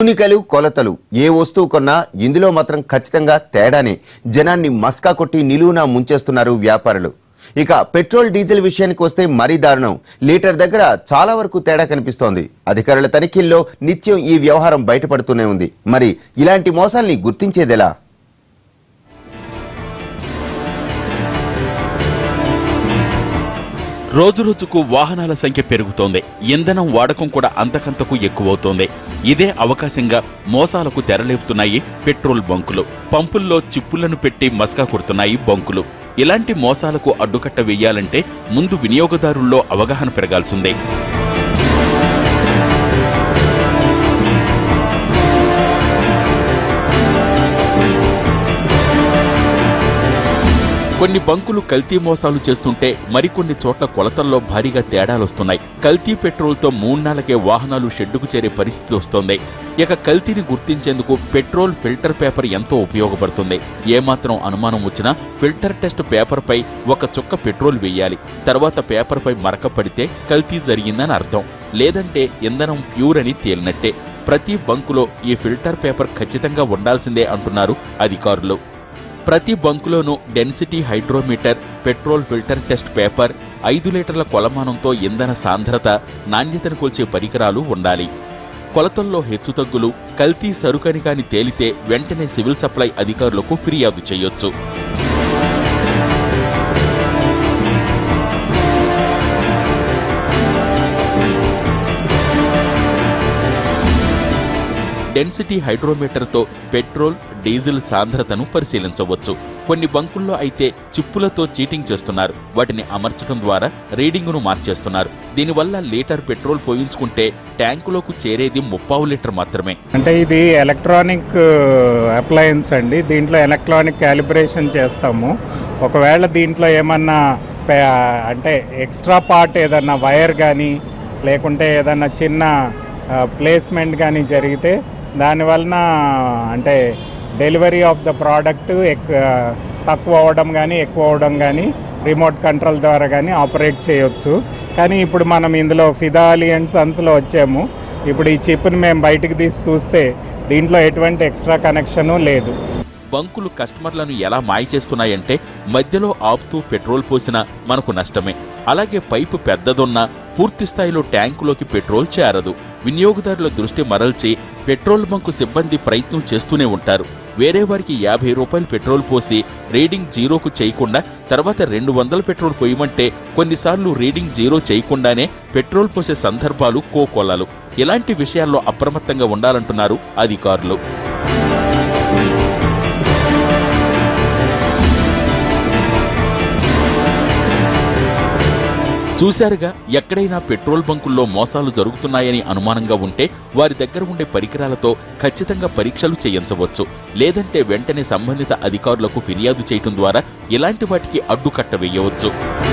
తూనికలు కొలతలు ఏ వస్తువు కొన్నా ఇందులో మాత్రం ఖచ్చితంగా తేడానే జనాన్ని మస్కా కొట్టి నిలువునా ముంచేస్తున్నారు వ్యాపారులు ఇక పెట్రోల్ డీజిల్ విషయానికి వస్తే మరీ దారుణం లీటర్ దగ్గర చాలా వరకు తేడా కనిపిస్తోంది అధికారుల తనిఖీల్లో నిత్యం ఈ వ్యవహారం బయటపడుతూనే ఉంది మరి ఇలాంటి మోసాల్ని గుర్తించేదెలా రోజురోజుకు వాహనాల సంఖ్య పెరుగుతోంది ఇంధనం వాడకం కూడా అంతకంతకు ఎక్కువవుతోంది ఇదే అవకాశంగా మోసాలకు తెరలేపుతున్నాయి పెట్రోల్ బంకులు పంపుల్లో చిప్పులను పెట్టి మస్కా కొడుతున్నాయి బంకులు ఇలాంటి మోసాలకు అడ్డుకట్ట వేయాలంటే ముందు వినియోగదారుల్లో అవగాహన పెరగాల్సిందే కొన్ని బంకులు కల్తీ మోసాలు చేస్తుంటే మరికొన్ని చోట్ల కొలతల్లో భారీగా తేడాలొస్తున్నాయి కల్తీ పెట్రోల్తో మూన్నాళ్ళకే వాహనాలు షెడ్డుకు చేరే పరిస్థితి వస్తోంది ఇక కల్తీని గుర్తించేందుకు పెట్రోల్ ఫిల్టర్ పేపర్ ఎంతో ఉపయోగపడుతుంది ఏమాత్రం అనుమానం వచ్చినా ఫిల్టర్ టెస్ట్ పేపర్పై ఒక చుక్క పెట్రోల్ వేయాలి తర్వాత పేపర్పై మరక పడితే కల్తీ జరిగిందని అర్థం లేదంటే ఇంధనం ప్యూర్ అని తేలినట్టే ప్రతి బంకులో ఈ ఫిల్టర్ పేపర్ ఖచ్చితంగా ఉండాల్సిందే అంటున్నారు అధికారులు ప్రతి బంకులోనూ density hydrometer petrol filter test paper ఐదు లీటర్ల కొలమానంతో ఇంధన సాంద్రత నాణ్యతను కొల్చే పరికరాలు ఉండాలి కొలతల్లో హెచ్చుతగ్గులు కల్తీ సరుకని కాని తేలితే వెంటనే సివిల్ సప్లై అధికారులకు ఫిర్యాదు చేయొచ్చు డెన్సిటీ హైడ్రోమీటర్తో పెట్రోల్ డీజిల్ సాంద్రతను పరిశీలించవచ్చు కొన్ని బంకుల్లో అయితే చిప్పులతో చీటింగ్ చేస్తున్నారు వాటిని అమర్చడం ద్వారా రీడింగును మార్చేస్తున్నారు దీనివల్ల లీటర్ పెట్రోల్ పోయించుకుంటే ట్యాంకులోకి చేరేది ముప్పావు లీటర్ మాత్రమే అంటే ఇది ఎలక్ట్రానిక్ అప్లయన్స్ అండి దీంట్లో ఎలక్ట్రానిక్ క్యాలిబ్రేషన్ చేస్తాము ఒకవేళ దీంట్లో ఏమన్నా పే- అంటే ఎక్స్ట్రా పార్ట్ ఏదన్నా వైర్ కానీ లేకుంటే ఏదన్నా చిన్న ప్లేస్మెంట్ కానీ జరిగితే దానివలన అంటే డెలివరీ ఆఫ్ ద ప్రోడక్ట్ ఎక్ తక్కువ అవ్వడం కానీ ఎక్కువ అవ్వడం కానీ రిమోట్ కంట్రోల్ ద్వారా కానీ ఆపరేట్ చేయొచ్చు కానీ ఇప్పుడు మనం ఇందులో ఫిదాలి అండ్ సన్స్లో వచ్చాము ఇప్పుడు ఈ చిప్ని మేము బయటికి తీసి చూస్తే దీంట్లో ఎటువంటి ఎక్స్ట్రా కనెక్షను లేదు బంకులు కస్టమర్లను ఎలా మాయ చేస్తున్నాయంటే మధ్యలో ఆపుతూ పెట్రోల్ పోసినా మనకు నష్టమే అలాగే పైపు పెద్దదున్నా పూర్తి స్థాయిలో ట్యాంకులోకి పెట్రోల్ చేరదు వినియోగదారుల దృష్టి మరల్చి పెట్రోల్ బంకు సిబ్బంది ప్రయత్నం చేస్తూనే ఉంటారు వేరే వారికి యాభై రూపాయలు పెట్రోల్ పోసి రీడింగ్ జీరోకు చేయకుండా తర్వాత రెండు వందల పెట్రోల్ పోయమంటే కొన్నిసార్లు రీడింగ్ జీరో చేయకుండానే పెట్రోల్ పోసే సందర్భాలు కోకొల్లలు ఇలాంటి విషయాల్లో అప్రమత్తంగా ఉండాలంటున్నారు అధికారులు చూశారుగా ఎక్కడైనా పెట్రోల్ బంకుల్లో మోసాలు జరుగుతున్నాయని అనుమానంగా ఉంటే వారి దగ్గర ఉండే పరికరాలతో ఖచ్చితంగా పరీక్షలు చేయించవచ్చు లేదంటే వెంటనే సంబంధిత అధికారులకు ఫిర్యాదు చేయటం ద్వారా ఇలాంటి వాటికి అడ్డుకట్ట వేయవచ్చు